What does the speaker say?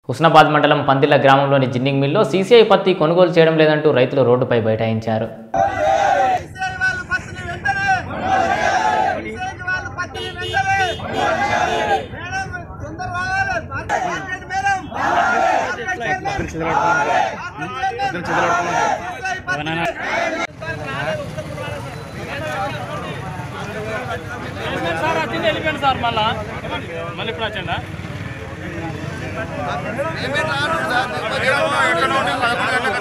హుస్నాబాద్ మండలం పందిల గ్రామంలోని జిన్నింగ్ మిల్లో సీసీఐ పత్తి కొనుగోలు చేయడం లేదంటూ రైతులు రోడ్డుపై బైఠాయించారు ఇస్రాయేల్ వాళ్ళు పత్తిని వెంటనే ఇస్రాయేల్ వాళ్ళు పత్తిని వెంటనే మేడం తొందర రావాలి market market madam market chairman market chairman Israel పత్తిని సార్ అతిథి వెళ్ళిపోయాను సార్ మళ్ళా మళ్ళీ ఇప్పుడు వచ్చిందా ఎక్కడ